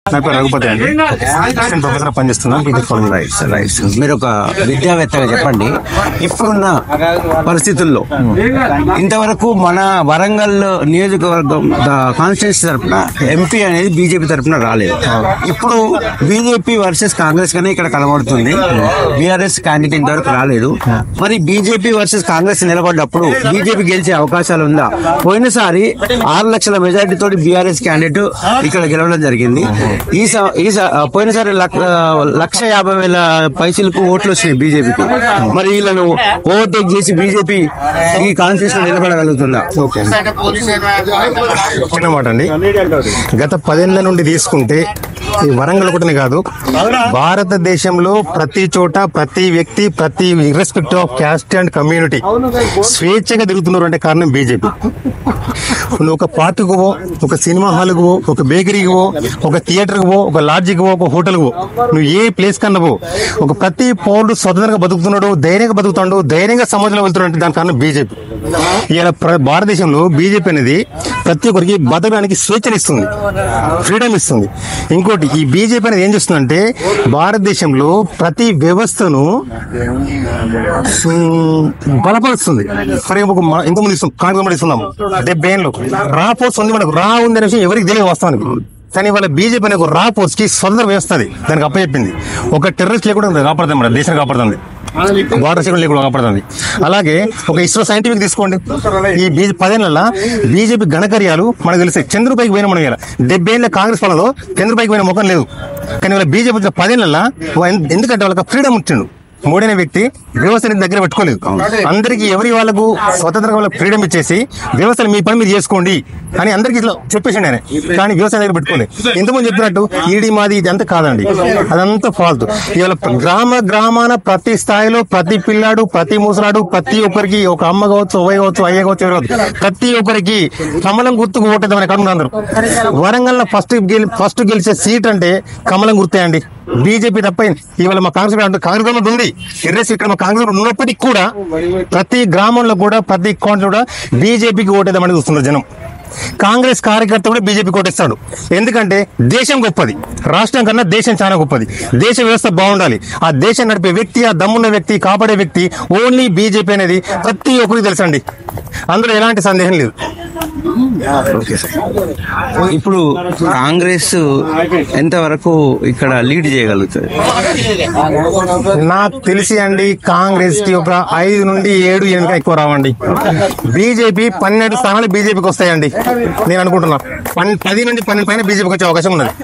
నా పేరు రఘుపతి అండి అసిస్టెంట్ ప్రొఫెసర్ పనిచేస్తున్నాను PG college right sir right sir మీరు ఒక విద్యావేత్తగా చెప్పండి ఇప్పుడున్న పరిస్థితుల్లో ఇంతవరకు మన వరంగల్ నియోజకవర్గం కాన్స్టిట్యూన్సీ తరఫున ఎంపీ అనేది బీజేపీ తరఫున రాలేదు ఇప్పుడు బీజేపీ వర్సెస్ కాంగ్రెస్ కానీ ఇక్కడ కనబడుతుంది బీఆర్ఎస్ క్యాండిడేట్ ఇంతవరకు రాలేదు మరి బీజేపీ వర్సెస్ కాంగ్రెస్ నిలబడ్డప్పుడు బీజేపీ గెలిచే అవకాశాలు ఉందా పోయినసారి ఆరు లక్షల మెజారిటీ తోటి బీఆర్ఎస్ క్యాండిడేట్ ఇక్కడ గెలవడం జరిగింది ఈ స- ఈ స- పోయినసారి లక్ష లక్ష యాభై వేల పైసలకు ఓట్లు వచ్చినాయి బీజేపీకి మరి వీళ్ళను ఓవర్టేక్ చేసి బీజేపీ ఈ కాన్స్టిట్యూషన్ నిలబడగలుగుతుందా ఓకే చిన్న మాట అండి గత పదేళ్ల నుండి తీసుకుంటే ఈ వరంగల్ ఒకటినే కాదు భారతదేశంలో ప్రతి చోట ప్రతి వ్యక్తి ప్రతి irrespective of caste and community స్వేచ్ఛగా తిరుగుతున్నారు అంటే కారణం బీజేపీ నువ్వు ఒక పార్కుకు పో ఒక సినిమా హాల్కి పో ఒక బేకరీకి పో ఒక థియేటర్కి పో ఒక లాడ్జికి పో ఒక హోటల్కి పో నువ్వు ఏ ప్లేస్ కన్నా పో ఒక ప్రతి పౌరుడు స్వతంత్రంగా బతుకుతున్నాడు ధైర్యంగా బతుకుతాడు ధైర్యంగా సమాజంలో వెళ్తున్నాడు అంటే దాని కారణం బీజేపీ ఇలా ప్ర- భారతదేశంలో బీజేపీ అనేది ప్రతి ఒక్కరికి బతకడానికి స్వేచ్ఛనిస్తుంది ఫ్రీడమ్ ఇస్తుంది ఇంకోటి ఈ బీజేపీ అనేది ఏం చేస్తుందంటే భారతదేశంలో ప్రతి వ్యవస్థను ఉమ్, బలపరుస్తుంది ఫర్ ఒక మ- ఇంకో ముందు ఇస్తాం కాంగ్రెస్ కూడా ఇస్తున్నాం డెబ్బై ఏళ్ళు రా పోస్ట్ ఉంది మనకు రా ఉంది అనే విషయం ఎవరికి తెలియదు వాస్తవానికి కానీ వాళ్ళ బీజేపీ అనే ఒక రా పోస్ట్ కి స్వతంత్ర వ్యవస్థ అది దానికి అప్పచెప్పింది ఒక టెర్రరిస్ట్ లేకుండా కాపాడుతుంది మన దేశం కాపాడుతుంది బార్డర్ సెక్యూరిటీ లేకుండా కాపాడుతుంది అలాగే ఒక ఇస్రో సైంటిఫిక్ తీసుకోండి ఈ బీజే పదేళ్ల బీజేపీ ఘనకార్యాలు మనకు తెలిసాయి చంద్రపైకి పోయిన మనం ఇలా డెబ్బై ఏళ్ళ కాంగ్రెస్ పాలనలో చంద్రపైకి పోయిన ముఖం లేదు కానీ వాళ్ళ బీజేపీ వచ్చిన పదేళ్ల ఎందుకంటే వాళ్ళకి ఫ్రీడమ్ ఇచ్చిండు మోడీ అనే వ్యక్తి వ్యవస్థని దగ్గర పెట్టుకోలేదు అందరికి ఎవరి వాళ్ళకు స్వతంత్రంగా వాళ్ళకి ఫ్రీడమ్ ఇచ్చేసి వ్యవస్థను మీ పని మీరు చేసుకోండి అని అందరికి ఇట్లా చెప్పేసిండు ఆయన కానీ వ్యవసాయం దగ్గర పెట్టుకోలేదు ఇంతకుముందు చెప్పినట్టు ఈడీ మాది ఇది అంతా కాదండి అదంతా ఫాల్తు ఇవాళ గ్రామ గ్రామాన ప్రతి స్థాయిలో ప్రతి పిల్లాడు ప్రతి ముసలాడు ప్రతి ఒక్కరికి ఒక అమ్మ కావచ్చు అవ్వయ్య కావచ్చు అయ్య కావచ్చు ఎవరు కావచ్చు ప్రతి ఒక్కరికి కమలం గుర్తుకు ఓటేద్దామని కాకుండా అందరూ వరంగల్ ఫస్ట్ ఫస్ట్ గెలిచే సీట్ అంటే కమలం గుర్తే అండి బీజేపీ తప్ప ఇవాళ మా కాంగ్రెస్ అంటే కాంగ్రెస్ గవర్నమెంట్ ఉంది ఎర్రెస్ ఇక్కడ మా కాంగ్రెస్ గవర్నమెంట్ ఉన్నప్పటికీ కూడా ప్రతి గ్రామంలో కూడా ప్రతి కాంట్లో కూడా బీజేపీకి ఓటేద్దామని చూస్తున్నారు జనం కాంగ్రెస్ కార్యకర్త కూడా బీజేపీ కోటేస్తాడు ఎందుకంటే దేశం గొప్పది రాష్ట్రం కన్నా దేశం చాలా గొప్పది దేశ వ్యవస్థ బాగుండాలి ఆ దేశం నడిపే వ్యక్తి ఆ దమ్మున్న వ్యక్తి కాపాడే వ్యక్తి ఓన్లీ బీజేపీ అనేది ప్రతి ఒక్కరికి తెలుసండి అందులో ఎలాంటి సందేహం లేదు ఇప్పుడు కాంగ్రెస్ ఎంతవరకు ఇక్కడ లీడ్ చేయగలుగుతుంది నాకు తెలిసి అండి కాంగ్రెస్ కి ఒక ఐదు నుండి ఏడు ఎనిమిది ఎక్కువ రావండి బీజేపీ పన్నెండు స్థానాలు బీజేపీకి వస్తాయండి నేను అనుకుంటున్నా పన్- పది నుండి పన్నెండు పైన బీజేపీకి వచ్చే అవకాశం ఉన్నది